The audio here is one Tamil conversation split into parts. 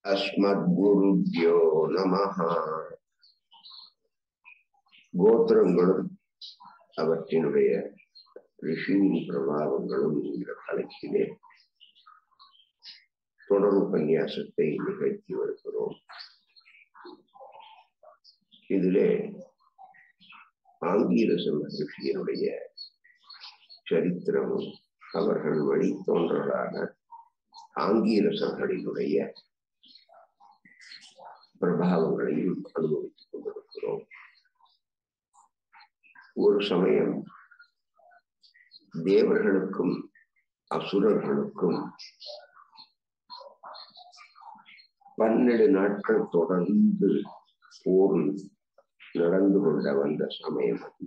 அஸ்மத்குருப்யோ நமஹ கோத்திரங்களும் அவற்றினுடைய ரிஷியின் பிரபாவங்களும் என்ற தலைப்பிலே தொடர் உபன்யாசத்தை நிகழ்த்தி வருகிறோம் இதிலே ஆங்கீரச மகிழ்ச்சியினுடைய சரித்திரமும் அவர்கள் வழித்தோன்றலான ஆங்கீரசர்களினுடைய பிரபாவங்களையும் அனுபவித்துக் கொண்டிருக்கிறோம் ஒரு சமயம் தேவர்களுக்கும் அசுரர்களுக்கும் பன்னெண்டு நாட்கள் தொடர்ந்து போர் நடந்து கொண்ட வந்த சமயம் அது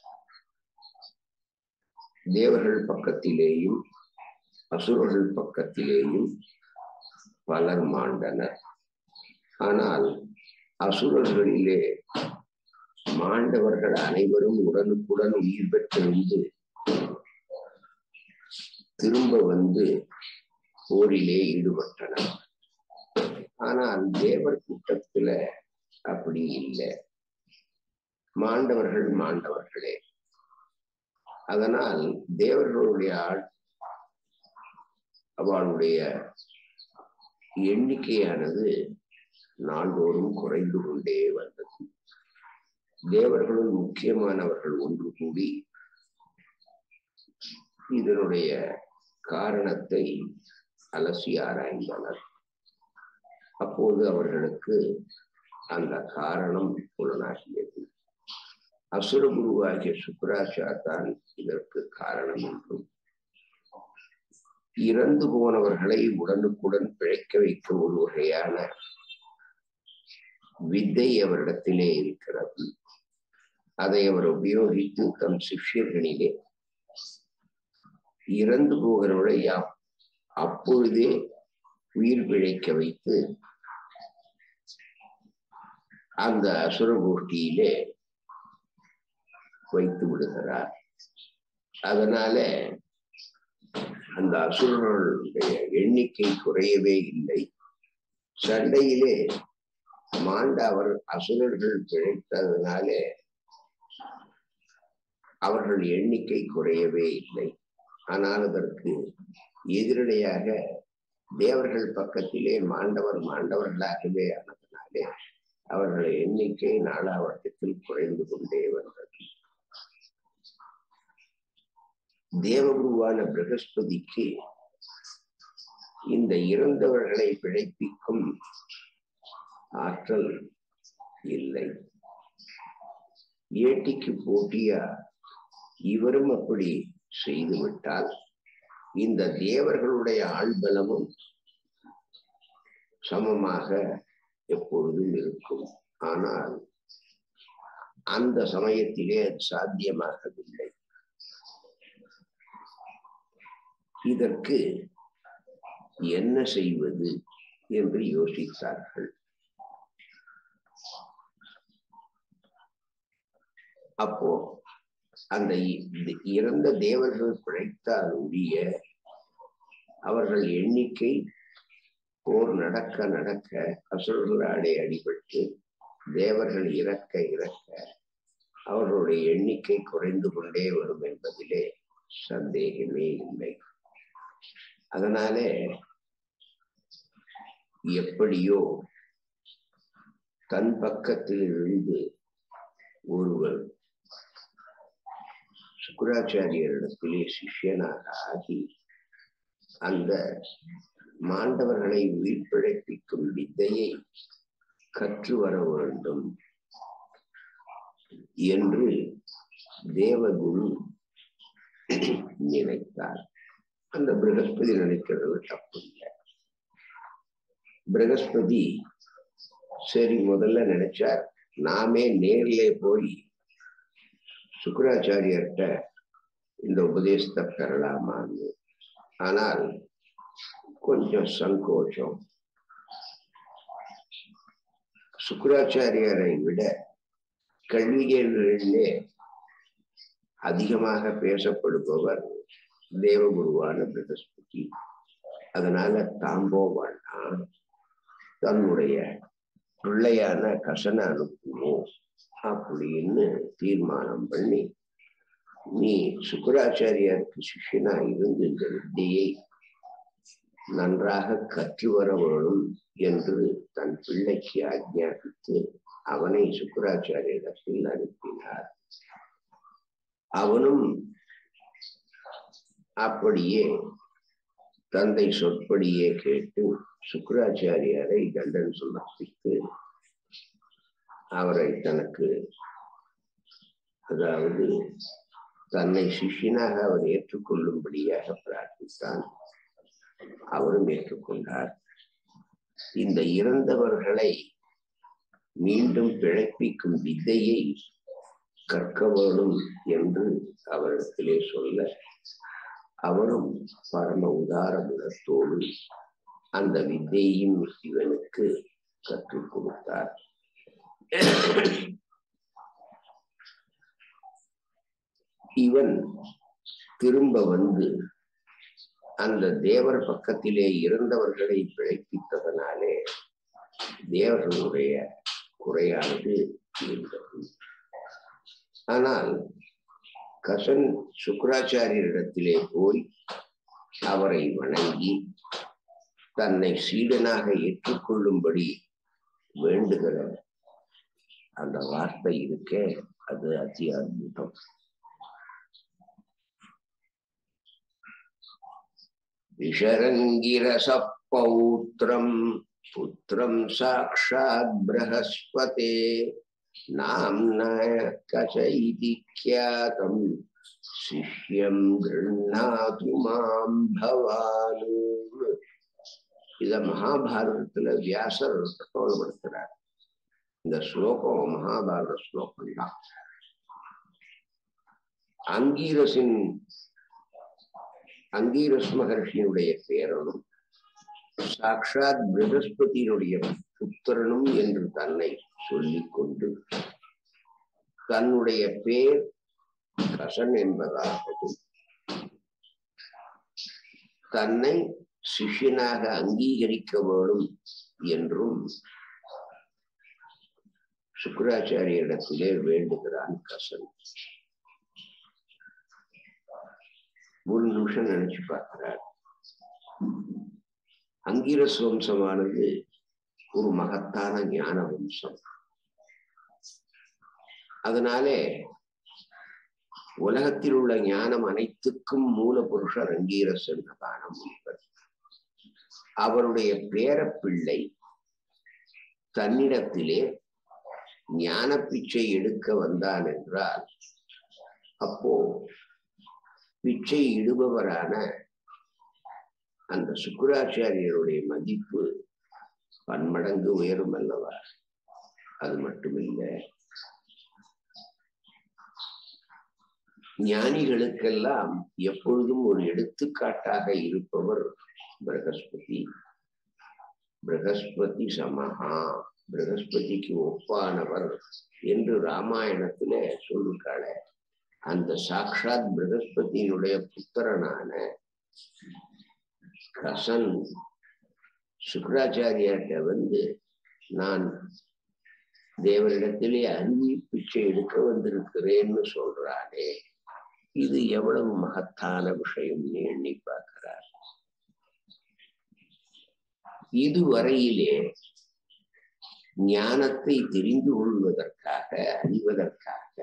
தேவர்கள் பக்கத்திலேயும் அசுரர்கள் பக்கத்திலேயும் பலர் மாண்டனர் ஆனால் அசுரர்களிலே மாண்டவர்கள் அனைவரும் உடனுக்குடன் உயிர் பெற்றிருந்து திரும்ப வந்து போரிலே ஈடுபட்டனர் ஆனால் தேவர் கூட்டத்துல அப்படி இல்லை மாண்டவர்கள் மாண்டவர்களே அதனால் தேவர்களுடைய ஆள் அவளுடைய எண்ணிக்கையானது நாள்தோறும் குறைந்து கொண்டே வந்தது தேவர்களும் முக்கியமானவர்கள் ஒன்று கூடி இதனுடைய காரணத்தை அலசி ஆராய்ந்தனர் அப்போது அவர்களுக்கு அந்த காரணம் புலனாகியது அசுரகுருவாகிய சுக்கராச்சா தான் இதற்கு காரணம் என்றும் இறந்து போனவர்களை உடனுக்குடன் பிழைக்க வைக்க ஒரு வகையான வித்தை அவரிடத்திலே இருக்கிறது அதை அவர் உபயோகித்து தம் சிஷ்யர்களிலே இறந்து போகிறவரை அப்பொழுதே உயிர் பிழைக்க வைத்து அந்த அசுர கோஷ்டியிலே வைத்து விடுகிறார் அதனால அந்த அசுரர்களுடைய எண்ணிக்கை குறையவே இல்லை சண்டையிலே மாண்ட அவர் அசுரர்கள் பிழைத்ததுனாலே அவர்கள் எண்ணிக்கை குறையவே இல்லை ஆனால் அதற்கு எதிரடையாக தேவர்கள் பக்கத்திலே மாண்டவர் மாண்டவர்களாகவே ஆனதுனாலே அவர்கள் எண்ணிக்கை நாலாவட்டத்தில் குறைந்து கொண்டே வந்தது தேவகுருவான பிரகஸ்பதிக்கு இந்த இறந்தவர்களை பிழைப்பிக்கும் ஆற்றல் இல்லை ஏட்டிக்கு போட்டியா இவரும் அப்படி செய்துவிட்டால் இந்த தேவர்களுடைய ஆழ்பலமும் சமமாக எப்பொழுதும் இருக்கும் ஆனால் அந்த சமயத்திலே அது சாத்தியமாகவில்லை இதற்கு என்ன செய்வது என்று யோசித்தார்கள் அப்போ அந்த இறந்த தேவர்கள் பிழைத்தால் ஒழிய அவர்கள் எண்ணிக்கை போர் நடக்க நடக்க அசுரர்களாலே அடிபட்டு தேவர்கள் இறக்க இறக்க அவர்களுடைய எண்ணிக்கை குறைந்து கொண்டே வரும் என்பதிலே சந்தேகமே இல்லை அதனாலே எப்படியோ தன் பக்கத்தில் இருந்து ஒருவர் சுக்கராச்சாரியரிடத்திலே சிஷ்யனாக ஆகி அந்த மாண்டவர்களை உயிர் பிழைப்பிக்கும் வித்தையை கற்று வர வேண்டும் என்று தேவகுரு நினைத்தார் அந்த பிரகஸ்பதி நினைக்கிறது தப்பு இல்லை பிரகஸ்பதி சரி முதல்ல நினைச்சார் நாமே நேர்ல போய் சுக்கராச்சாரியர்கிட்ட இந்த உபதேசத்தை பெறலாமான்னு ஆனால் கொஞ்சம் சங்கோச்சம் சுக்கராச்சாரியரை விட கல்விகளிலே அதிகமாக பேசப்படுபவர் தேவகுருவான பிரகஸ்பதி அதனால தாம்போ வேண்டாம் தன்னுடைய பிள்ளையான கசன அனுப்புவோம் அப்படின்னு தீர்மானம் பண்ணி நீ சுக்கராச்சாரியாருக்கு சிஷ்யனா இருந்து இந்த வித்தையை நன்றாக கற்று வர வேணும் என்று தன் பிள்ளைக்கு ஆஜ்ஞாபித்து அவனை சுக்கராச்சாரியரிடத்தில் அனுப்பினார் அவனும் அப்படியே தந்தை சொற்படியே கேட்டு சுக்கராச்சாரியாரை தண்டன் சமர்ப்பித்து அவரை தனக்கு அதாவது தன்னை சிஷ்யனாக அவர் ஏற்றுக்கொள்ளும்படியாக பிரார்த்தித்தான் அவரும் ஏற்றுக்கொண்டார் இந்த இறந்தவர்களை மீண்டும் பிழைப்பிக்கும் வித்தையை கற்க வேணும் என்று அவரிடத்திலே சொல்ல அவரும் பரம உதார குணத்தோடு அந்த வித்தையும் இவனுக்கு கற்றுக் கொடுத்தார் இவன் திரும்ப வந்து அந்த தேவர் பக்கத்திலே இறந்தவர்களை பிழைப்பித்ததனாலே தேவர்களுடைய குறையானது இருந்தது ஆனால் கசன் சுக்கராச்சாரியரிடத்திலே போய் அவரை வணங்கி தன்னை சீடனாக ஏற்றுக்கொள்ளும்படி வேண்டுகிற அந்த வார்த்தை இருக்கே அது அதி அற்புதம் விஷரங்கிரச பௌத்திரம் புத்திரம் சாட்சாத் பிரகஸ்பதே நாம்னாய கச இதி ख्यातम् சிஷ்யம் கிருண்ணாது மாம் பவானு இத மகாபாரதத்துல வியாசர் தகவல்படுத்துறார் இந்த ஸ்லோகம் மகாபாரத ஸ்லோகம் தான் அங்கீரசின் அங்கீரஸ் மகர்ஷியினுடைய பேரனும் சாக்ஷாத் பிரகஸ்பதியினுடைய புத்திரனும் என்று தன்னை சொல்லிக் கொண்டு தன்னுடைய பேர் கசன் என்பதாகவும் தன்னை சிஷ்யனாக அங்கீகரிக்க வேணும் என்றும் சுக்கராச்சாரியரிடத்திலே வேண்டுகிறான் கசன் ஒரு நிமிஷம் நினைச்சு பார்க்கிறார் அங்கீரஸ் வம்சமானது ஒரு மகத்தான ஞான வம்சம் அதனாலே உலகத்தில் உள்ள ஞானம் அனைத்துக்கும் மூல புருஷர் அங்கீரஸ் என்றதான முனிவர் அவருடைய பேரப்பிள்ளை தன்னிடத்திலே ஞான பிச்சை எடுக்க வந்தான் என்றால் அப்போ பிச்சை இடுபவரான அந்த சுக்கராச்சாரியருடைய மதிப்பு பன்மடங்கு உயரும் அல்லவா அது மட்டுமில்லை ஞானிகளுக்கெல்லாம் எப்பொழுதும் ஒரு எடுத்துக்காட்டாக இருப்பவர் பிரகஸ்பதி பிரகஸ்பதி சமஹா பிரகஸ்பதிக்கு ஒப்பானவர் என்று ராமாயணத்துல சொல்லிருக்காள அந்த சாக்ஷாத் பிரகஸ்பதியினுடைய புத்திரனான கசன் சுக்கராச்சாரியாட்ட வந்து நான் தேவரிடத்திலே அருவி பிச்சை எடுக்க வந்திருக்கிறேன்னு சொல்றானே இது எவ்வளவு மகத்தான விஷயம்னு எண்ணி பார்க்கிறார் இதுவரையிலே ஞானத்தை தெரிந்து கொள்வதற்காக அறிவதற்காக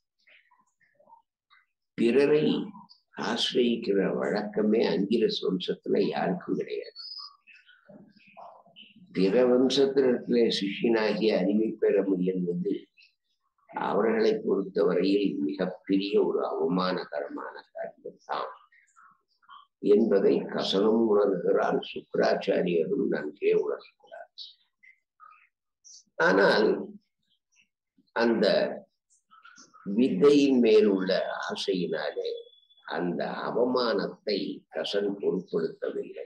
பிறரை ஆசிரியிக்கிற வழக்கமே அங்கிரஸ் வம்சத்துல யாருக்கும் கிடையாது பிற வம்சத்தினத்திலே சிஷியனாகி அறிவை பெற முயல்வது அவர்களை பொறுத்தவரையில் மிகப்பெரிய ஒரு அவமானகரமான காரியம் தான் என்பதை கசனம் உணர்கிறான் சுக்கராச்சாரியரும் நன்றே உணர்கிறார் ஆனால் அந்த வித்தையின் மேல் உள்ள ஆசையினாலே அந்த அவமானத்தை கசன் பொருட்படுத்தவில்லை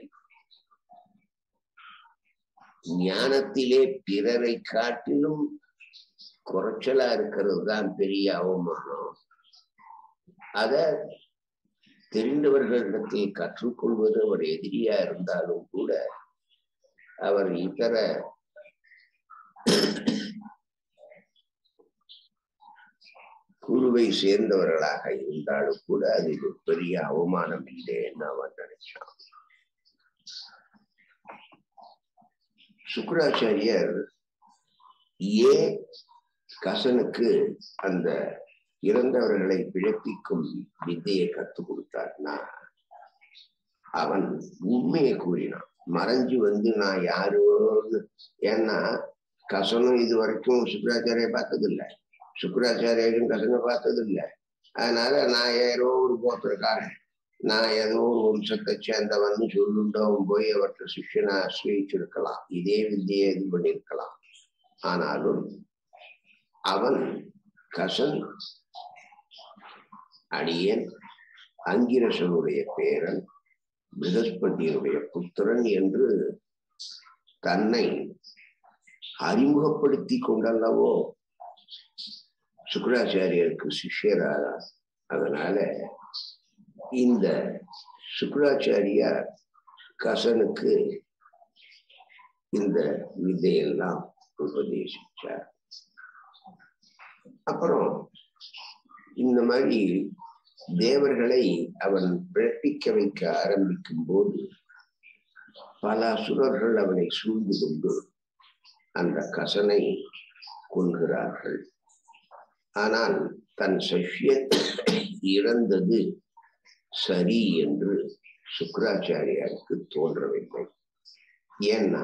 ஞானத்திலே பிறரை காட்டிலும் குறைச்சலா இருக்கிறது தான் பெரிய அவமானம் அத தெரிந்தவர்களிடத்தில் கற்றுக்கொள்வது அவர் எதிரியா இருந்தாலும் கூட அவர் இதர குருவை சேர்ந்தவர்களாக இருந்தாலும் கூட அது ஒரு பெரிய அவமானம் இல்லைன்னு அவன் நினைச்சான் சுக்கராச்சாரியர் ஏன் கசனுக்கு அந்த இறந்தவர்களை பிழைப்பிக்கும் வித்தையை கற்றுக் கொடுத்தார்னா அவன் உண்மையை கூறினான் மறைஞ்சு வந்து நான் யாரோன்னு ஏன்னா கசனும் இது வரைக்கும் சுக்கராச்சாரிய பார்த்தது இல்லை சுக்கராச்சாரியரும் கசனை பார்த்தது இல்லை அதனால நான் ஏதோ ஒரு கோத்திரக்காரன் நான் ஏதோ ஒரு வம்சத்தை சேர்ந்தவன் சொல்லுண்டவன் போய் அவற்றை சிஷ்யனை ஆசிரியிச்சிருக்கலாம் இதே வித்தியை இது பண்ணியிருக்கலாம் ஆனாலும் அவன் கசன் அடியன் அங்கிரசனுடைய பேரன் பிரகஸ்பதியினுடைய புத்திரன் என்று தன்னை அறிமுகப்படுத்தி கொண்டல்லவோ சுக்கராச்சாரியருக்கு சிஷ்யராக அதனால இந்த சுக்கராச்சாரியார் கசனுக்கு இந்த வித்தையெல்லாம் உபதேசிச்சார் அப்புறம் இந்த மாதிரி தேவர்களை அவன் பிறப்பிக்க வைக்க ஆரம்பிக்கும் போது பல அசுரர்கள் அவனை சூழ்ந்து கொண்டு அந்த கசனை கொள்கிறார்கள் ஆனால் தன் சஷ்யன் இறந்தது சரி என்று சுக்கராச்சாரியாருக்கு தோன்றவில்லை ஏன்னா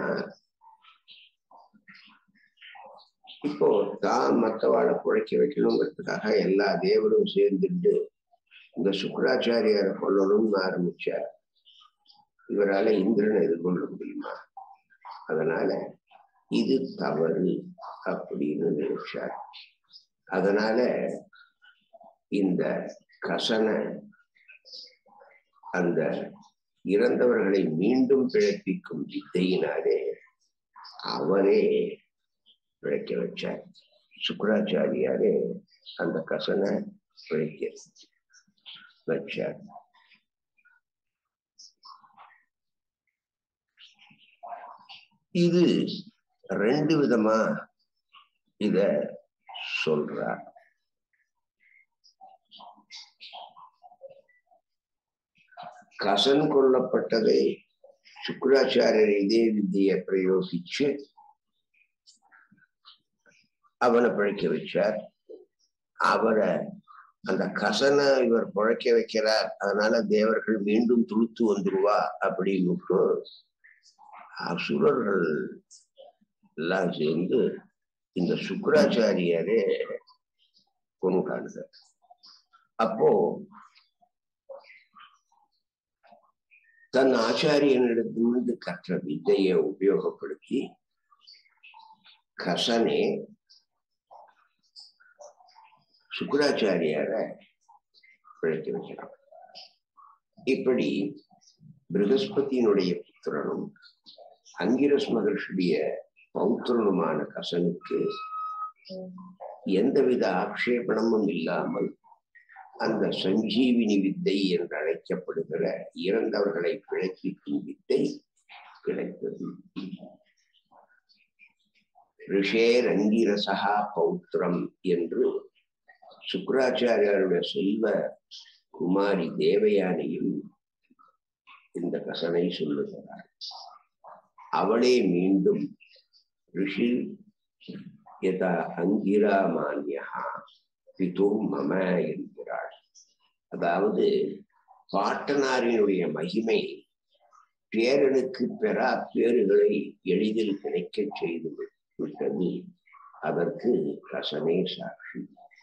இப்போ தான் மற்றவாழை குழைக்க வைக்கணுங்கிறதுக்காக எல்லா தேவரும் சேர்ந்துட்டு இந்த சுக்கராச்சாரியாரை கொல்லணும்னு ஆரம்பிச்சார் இவரால இந்திரனை எதிர்கொள்ள முடியுமா அதனால இது தவறு அப்படின்னு நினைச்சார் அதனால இந்த கசனை அந்த இறந்தவர்களை மீண்டும் பிழைப்பிக்கும் வித்தையினாலே அவரே பிழைக்க வச்சார் சுக்கராச்சாரியாரே அந்த கசனை பிழைக்க வச்சார் இது ரெண்டு விதமா இத சொல்றார் கசன் கொல்லப்பட்டதை சுக்கராச்சாரியர் இதே வித்தியை பிரயோகிச்சு அவனை பிழைக்க வச்சார் அவரை அந்த கசனை இவர் பிழைக்க வைக்கிறார் அதனால தேவர்கள் மீண்டும் துளுத்து வந்துருவா அப்படின்னு அசுரர்கள் எல்லாம் சேர்ந்து இந்த சுக்கராச்சாரியரே கொண்டாடுத அப்போ தன் ஆச்சாரியனிடத்திலிருந்து கற்ற வித்தையை உபயோகப்படுத்தி கசனே சுக்கராச்சாரியார பிழைக்க வைக்கிறான் இப்படி பிருகஸ்பதியினுடைய புத்திரனும் அங்கிரஸ் மகர்ஷியுடைய பௌத்திரனுமான கசனுக்கு எந்தவித ஆக்ஷேபணமும் இல்லாமல் அந்த சஞ்சீவினி வித்தை என்று அழைக்கப்படுகிற இறந்தவர்களை பிழைப்பிக்கும் வித்தை கிடைத்தது ரிஷேர் அங்கிரசகா பௌத்திரம் என்று சுக்கராச்சாரியாருடைய செல்வ குமாரி தேவயானியும் இந்த கசனை சொல்லுகிறார் அவளே மீண்டும் ரிஷி யதா அங்கிரா மானியா பிது மம என்கிறாள் அதாவது பாட்டனாரினுடைய மகிமை பேரனுக்கு பெறா பேறுகளை எளிதில் கிடைக்க செய்து விட்டது அதற்கு ரசனே சாட்சி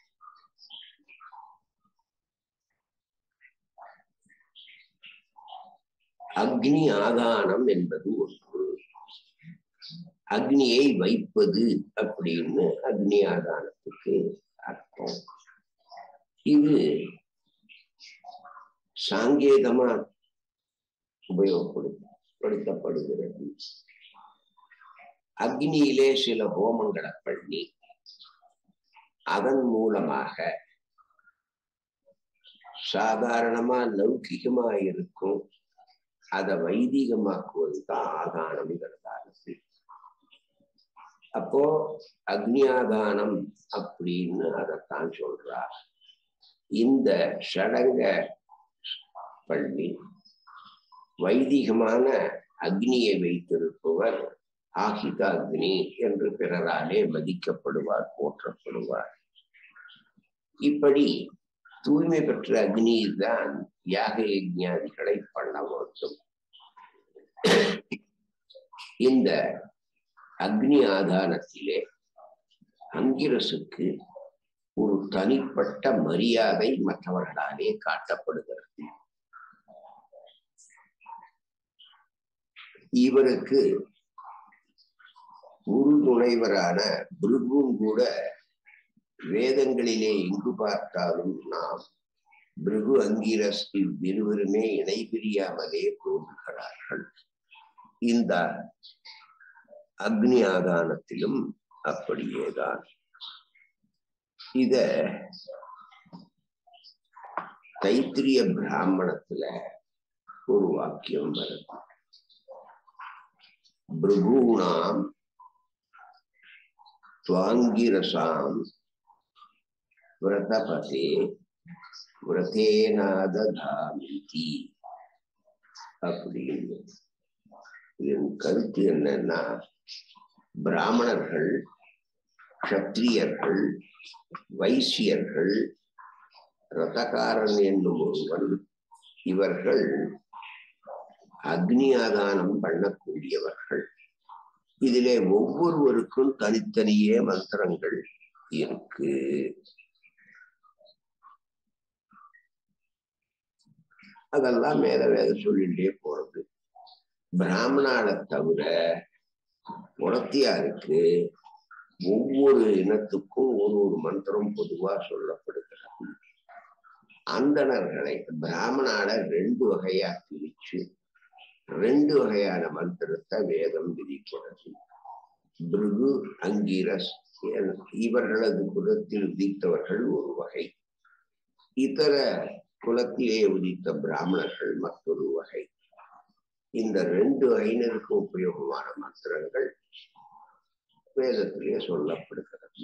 அக்னி ஆதானம் என்பது ஒன்று அக்னியை வைப்பது அப்படின்னு அக்னி ஆதானத்துக்கு அர்த்தம் இது சாங்கேதமா உபயோகப்படுத்தப்படுகிறது அக்னியிலே சில ஹோமங்களை பண்ணி அதன் மூலமாக சாதாரணமா லௌகிகமா இருக்கும் அதை வைதிகமாக்குவது தான் ஆதானம்ங்கிறதால அப்போ அக்னியாதானம் அப்படின்னு அதைத்தான் சொல்றா இந்த சடங்க பள்ளி வைதிகமான அக்னியை வைத்திருப்பவர் ஆகித அக்னி என்று பிறராலே மதிக்கப்படுவார் போற்றப்படுவார் இப்படி தூய்மை பெற்ற அக்னியில் தான் யாக யஜ்ஞாதிகளை பண்ண வேண்டும் இந்த அக்னி ஆதானத்திலே அங்கிரசுக்கு ஒரு தனிப்பட்ட மரியாதை மற்றவர்களாலே காட்டப்படுகிறது இவருக்கு உறுதுணைவரான பிருகும் கூட வேதங்களிலே எங்கு பார்த்தாலும் நாம் பிருகு அங்கிரஸ் இவ்விருவருமே இணை பிரியாமலே தோன்றுகிறார்கள் இந்த அக்னி ஆதானத்திலும் அப்படியேதான் இத தைத்திரிய பிராமணத்துல ஒரு வாக்கியம் வருது பிருகூணாம் துவாங்கிரசாம் விரதபதே விரதேனாததாமிதி அப்படின்னு இதன் கருத்து என்னன்னா பிராமணர்கள் கத்திரியர்கள் வைசியர்கள் ரதகாரன் என்னும் ஒருவன் இவர்கள் அக்னியாதானம் பண்ணக்கூடியவர்கள் இதிலே ஒவ்வொருவருக்கும் தனித்தனியே மந்திரங்கள் இருக்கு அதெல்லாம் மேல வேத சொல்லிட்டே போறது பிராமணால தவிர உணர்த்தியாருக்கு ஒவ்வொரு இனத்துக்கும் ஒரு ஒரு மந்திரம் பொதுவா சொல்லப்படுகிறது அந்தணர்களை பிராமணால ரெண்டு வகையா பிரிச்சு ரெண்டு வகையான மந்திரத்தை வேதம் விதிக்கிறது பிருகு அங்கீரஸ் இவர்களது குலத்தில் உதித்தவர்கள் ஒரு வகை இதர குலத்திலே உதித்த பிராமணர்கள் மற்றொரு வகை இந்த ரெண்டு ஐநருக்கு உபயோகமான மந்திரங்கள் வேதத்திலே சொல்லப்படுகிறது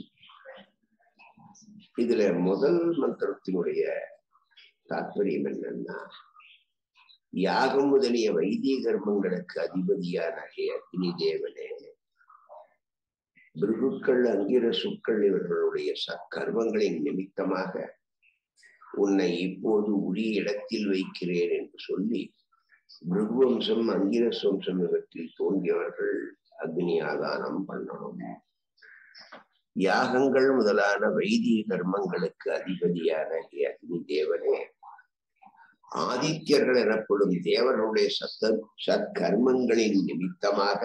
இதுல முதல் மந்திரத்தினுடைய தாற்பயம் என்னன்னா யாகம் முதலிய வைத்திய கர்மங்களுக்கு அதிபதியான அக்னி தேவனே பிருகுக்கள் அங்கிரசுக்கள் இவர்களுடைய சக்கர்மங்களின் நிமித்தமாக உன்னை இப்போது உரிய இடத்தில் வைக்கிறேன் என்று சொல்லி பிருகுவம்சம் அங்கிரஸ் வம்சம் இவற்றில் தோன்றியவர்கள் அக்னி ஆதானம் பண்ணணும் யாகங்கள் முதலான வைதிக கர்மங்களுக்கு அதிபதியான அக்னி தேவனே ஆதித்யர்கள் எனப்படும் தேவர்களுடைய சத்த சற்கர்மங்களின் நிமித்தமாக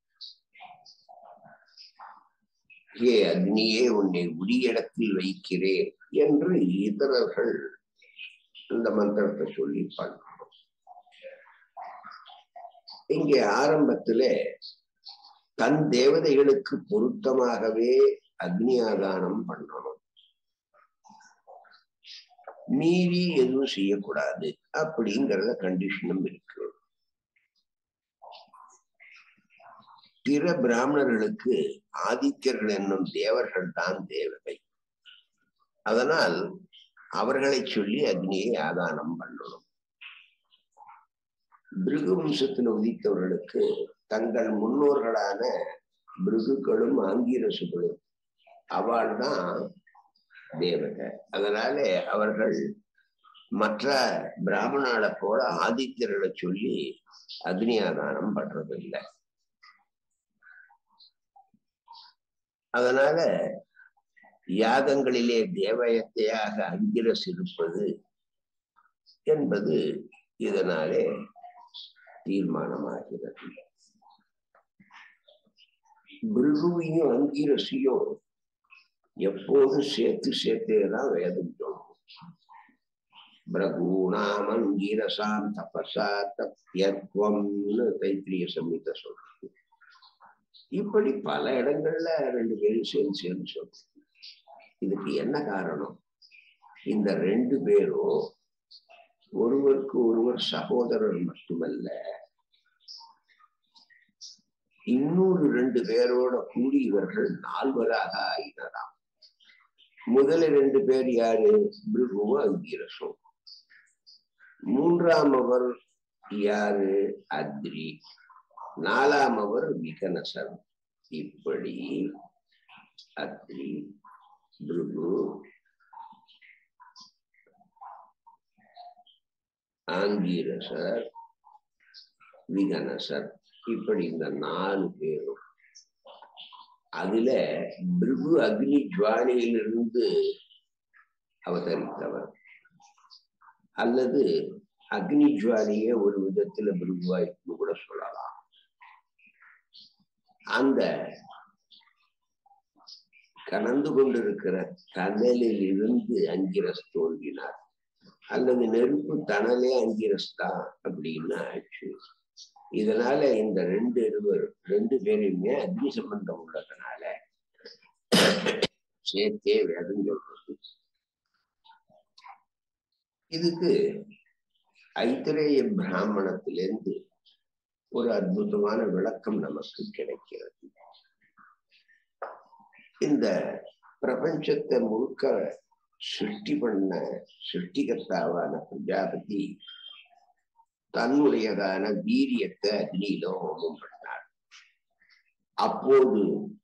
ஹே அக்னியே உன்னை உரிய இடத்தில் வைக்கிறேன் என்று இதரர்கள் இந்த மந்திரத்தை சொல்லி பண்ணணும் இங்கே ஆரம்பத்திலே தன் தேவதைகளுக்கு பொருத்தமாகவே அக்னி ஆதானம் பண்ணணும் மீறி எதுவும் செய்யக்கூடாது அப்படிங்கிறத கண்டிஷனும் இருக்கு பிற பிராமணர்களுக்கு ஆதித்யர்கள் என்னும் தேவர்கள் தான் தேவதை அதனால் அவர்களை சொல்லி அக்னியை ஆதானம் பண்ணணும் பிருகு வம்சத்தில் உதித்தவர்களுக்கு தங்கள் முன்னோர்களான பிருகுக்களும் ஆங்கிரசுகளும் அவள் தான் தேவதை அதனால அவர்கள் மற்ற பிராமணால போல ஆதித்யர்களை சொல்லி அக்னி ஆதானம் பண்றது இல்லை அதனால யாகங்களிலே தேவயத்தையாக அங்கிரஸ் இருப்பது என்பது இதனாலே தீர்மானமாகிறது பிருகுவையும் அங்கீரசியும் எப்போதும் சேர்த்து சேர்த்தேதான் வேதம் சொல்லும் பிரகூணாம் அங்கீரசாம் தபசா தப்யத்வம்னு தைத்திரிய சம்மித சொல்றது இப்படி பல இடங்கள்ல ரெண்டு பேரும் சேர்ந்து சேர்ந்து சொல்றது இதுக்கு என்ன காரணம் இந்த ரெண்டு பேரும் ஒருவருக்கு ஒருவர் சகோதரர் மட்டுமல்ல இன்னொரு ரெண்டு பேரோட கூடி இவர்கள் நால்வராக ஆயினராம் முதல் ரெண்டு பேர் யாரு பிருகுவும் அங்கீரசும் மூன்றாம் அவர் யாரு அத்ரி நாலாம் அவர் விகனசர் இப்படி அத்ரி பிருகு ஆங்கீரசர் விகனசர் இப்படி இந்த நாலு பேரும் அதுல பிருகு அக்னி ஜுவானியிலிருந்து அவதரித்தவர் அல்லது அக்னி ஜுவாலியே ஒரு விதத்துல பிருகுவாய்க்கு கூட சொல்லலாம் அந்த கலந்து கொண்டிருக்கிற தணலில் இருந்து அங்கிரஸ் தோன்றினார் அல்லது நெருப்பு தணலே அங்கிரஸ் தான் அப்படின்னு ஆச்சு இதனால இந்த ரெண்டு இருவர் ரெண்டு பேரையுமே அக்னி சம்பந்தம் உள்ளதுனால சேர்த்தே வேதம் சொல்றது இதுக்கு ஐத்திரேய பிராமணத்திலிருந்து ஒரு அற்புதமான விளக்கம் நமக்கு கிடைக்கிறது இந்த பிரபஞ்சத்தை முழுக்க சிருஷ்டி பண்ண சிருஷ்டிகர்த்தாவான பிரஜாபதி தன்னுடையதான வீரியத்தை அக்னியில ஹோமம் பண்ணார் அப்போது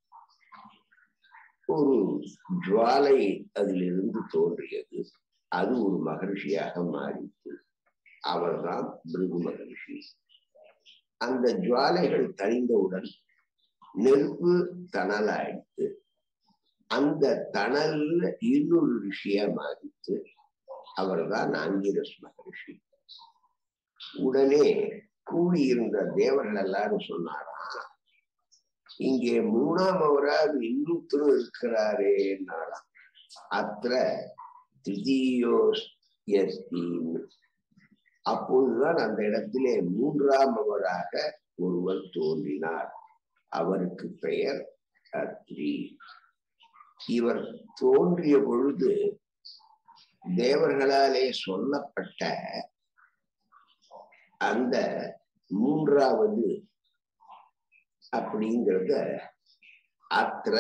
ஒரு ஜுவாலை அதிலிருந்து தோன்றியது அது ஒரு மகர்ஷியாக மாறிச்சு அவர்தான் பிருகு மகர்ஷி அந்த ஜுவாலைகள் தணிந்தவுடன் நெருப்பு தணலாயிடுத்து அந்த தணல்ல இன்னொரு ரிஷியா மாறிச்சு அவர்தான் ஆங்கிரஸ் மகர்ஷி உடனே கூடியிருந்த தேவர்கள் எல்லாரும் சொன்னாராம் இங்கே மூணாம் அவராக இன்னொருத்தரும் இருக்கிறாரேன்னாலாம் அத்த திருதியோ அப்போதுதான் அந்த இடத்திலே மூன்றாம் அவராக ஒருவர் தோன்றினார் அவருக்கு பெயர் அத்ரி இவர் தோன்றிய பொழுது தேவர்களாலே சொல்லப்பட்ட அந்த மூன்றாவது அப்படிங்கிறத அத்த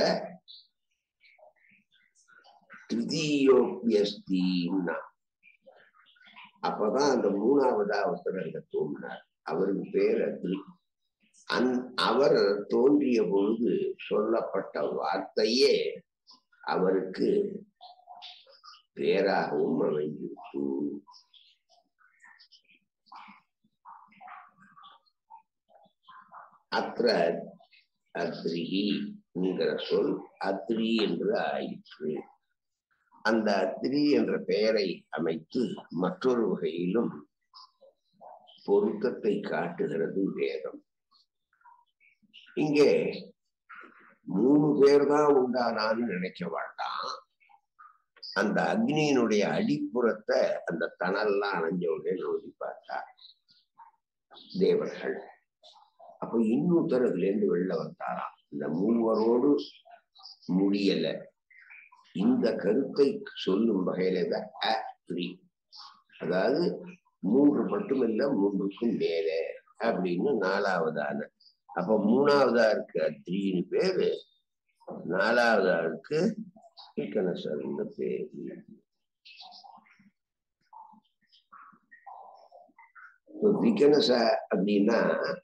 திருதியோபியஸ்தின்னா அப்பதான் அந்த மூணாவதா ஒருத்தர் அங்க தோன்றினார் அவருக்கு பேர் அத்ரி அந் அவர் தோன்றிய பொழுது சொல்லப்பட்ட வார்த்தையே அவருக்கு பேராகவும் அமைந்திருக்கு அത്ര அத்ரிங்கிற சொல் அத்ரி என்று ஆயிற்று அந்த அத்ரி என்ற பெயரை அமைத்து மற்றொரு வகையிலும் பொருத்தத்தை காட்டுகிறது வேதம் இங்கே மூணு பேர் தான் உண்டானான்னு நினைக்க வேண்டாம் அந்த அக்னியினுடைய அடிப்புறத்தை அந்த தணல்லாம் அணைஞ்ச உடனே நோதி பார்த்தார் தேவர்கள் அப்ப இன்னொருத்தர் அதுல இருந்து வெளில வந்தாராம் இந்த மூவரோடு முடியல இந்த கருத்தை சொல்லும் வகையில தான் த்ரீ அதாவது மூன்று மட்டுமில்ல மூன்றுக்கும் மேலே அப்படின்னு நாலாவதான அப்ப மூணாவதா இருக்கு அத்ரின்னு பேரு நாலாவதா இருக்கு கணசர்னு பேரு விகனச அப்படின்னா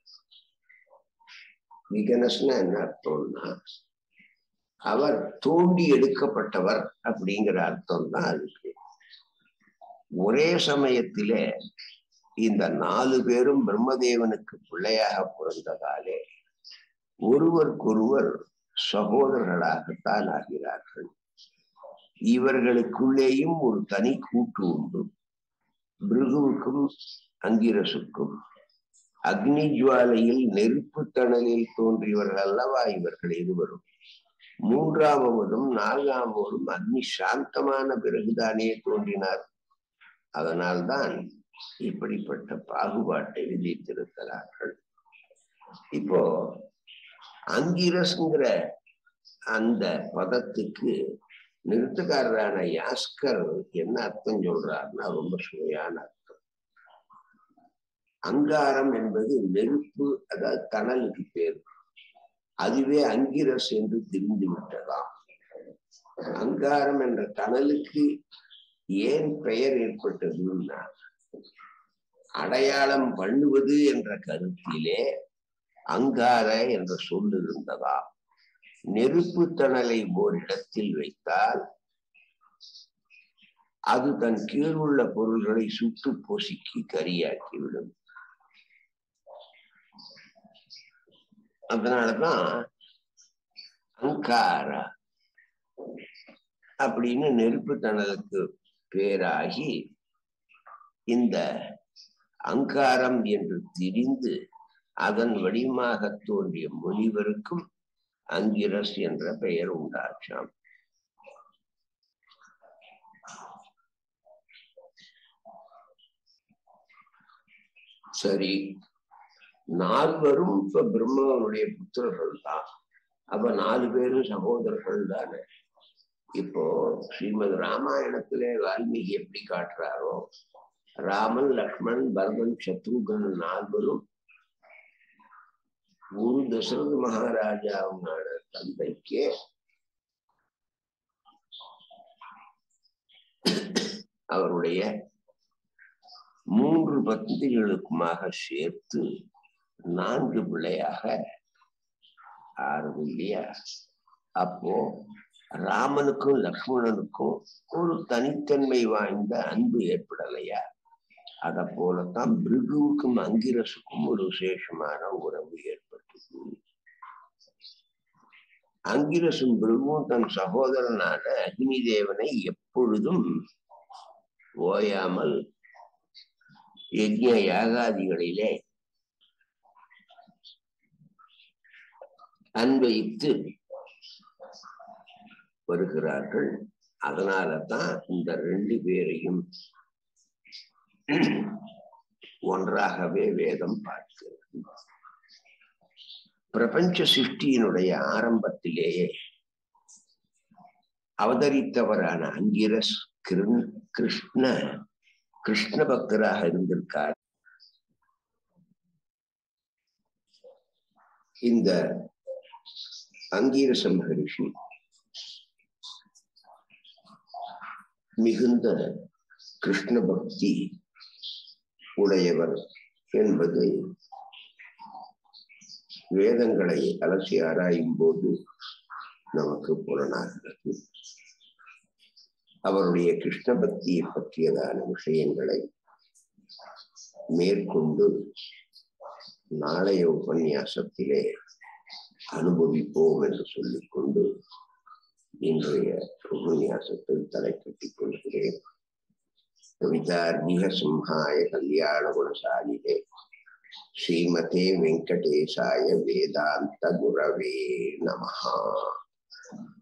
விகனஸ்னா என்ன அர்த்தம்னா அவர் தோண்டி எடுக்கப்பட்டவர் அப்படிங்கிற அர்த்தம் தான் அதுக்கு ஒரே சமயத்திலே இந்த நாலு பேரும் பிரம்மதேவனுக்கு பிள்ளையாக பிறந்ததாலே ஒருவருக்கொருவர் சகோதரர்களாகத்தான் ஆகிறார்கள் இவர்களுக்குள்ளேயும் ஒரு தனி கூட்டு உண்டு பிருகுவுக்கும் அங்கிரசுக்கும் அக்னி ஜுவாலையில் நெருப்பு தணலில் தோன்றியவர்கள் அல்லவா இவர்கள் இருவரும் மூன்றாமவரும் நான்காமவரும் அக்னி சாந்தமான பிறகுதானே தோன்றினார் அதனால்தான் இப்படிப்பட்ட பாகுபாட்டை விதித்திருக்கிறார்கள் இப்போ அங்கிரஸ்ங்கிற அந்த பதத்துக்கு நிறுத்துக்காரரான யாஸ்கர் என்ன அர்த்தம் சொல்றாருன்னா ரொம்ப சுவையான அர்த்தம் அங்காரம் என்பது நெருப்பு அதாவது தணலுக்கு பேர் அதுவே அங்கிரஸ் என்று தெரிந்து விட்டதாம் அங்காரம் என்ற தணலுக்கு ஏன் பெயர் ஏற்பட்டதுன்னா அடையாளம் பண்ணுவது என்ற கருத்திலே அங்கார என்ற சொல் இருந்ததா நெருப்பு தணலை ஓரிடத்தில் வைத்தால் அது தன் கீழ் உள்ள பொருள்களை சுட்டு பொசுக்கி கரியாக்கிவிடும் அதனாலதான் அங்கார அப்படின்னு நெருப்பு தணலுக்கு பேராகி இந்த அங்காரம் என்று திரிந்து அதன் வடிவமாக தோன்றிய முனிவருக்கும் அங்கிரஸ் என்ற பெயர் உண்டாச்சாம் சரி நால்வரும் இப்ப பிரம்மனுடைய புத்திரர்கள் தான் அப்ப நாலு பேரும் சகோதரர்கள் தானே இப்போ ஸ்ரீமத் ராமாயணத்திலே வால்மீகி எப்படி காட்டுறாரோ ராமன் லக்ஷ்மண் பரதன் சத்ருகன் நால்வரும் ஒரு தசரத மகாராஜாவுனான தந்தைக்கே அவருடைய மூன்று பத்திரிகளுக்குமாக சேர்த்து நான்கு பிள்ளையாக ஆறுது இல்லையா அப்போ ராமனுக்கும் லக்ஷ்மணனுக்கும் ஒரு தனித்தன்மை வாய்ந்த அன்பு ஏற்படலையா அத போலத்தான் பிருகுவுக்கும் அங்கிரசுக்கும் ஒரு விசேஷமான உறவு ஏற்பட்டது அங்கிரசும் பிருகுவும் தன் சகோதரனான அக்னி தேவனை எப்பொழுதும் ஓயாமல் யஜ்ய யாகாதிகளிலே அன்வைத்து வருகிறார்கள் அதனால தான் இந்த ரெண்டு பேரையும் ஒன்றாகவே வேதம் பார்க்கிறது பிரபஞ்ச சிருஷ்டியினுடைய ஆரம்பத்திலேயே அவதரித்தவரான அங்கிரஸ் கிருஷ்ண கிருஷ்ண பக்தராக இருந்திருக்கார் இந்த அங்கீரச மகரிஷி மிகுந்த கிருஷ்ண பக்தி உடையவர் என்பது வேதங்களை அலசி ஆராயும் போது நமக்கு புலனாகிறது அவருடைய கிருஷ்ண பக்தியை பற்றியதான விஷயங்களை மேற்கொண்டு நாளைய உபன்யாசத்திலே அனுபவிப்போம் என்று சொல்லிக்கொண்டு இன்றைய உபன்யாசத்தை தலை கட்டிக் கொள்கிறேன் கவிதார்மிக சிம்ஹாய கல்யாண குணசாலிலே ஸ்ரீமதே வெங்கடேசாய வேதாந்த குரவே நமஹா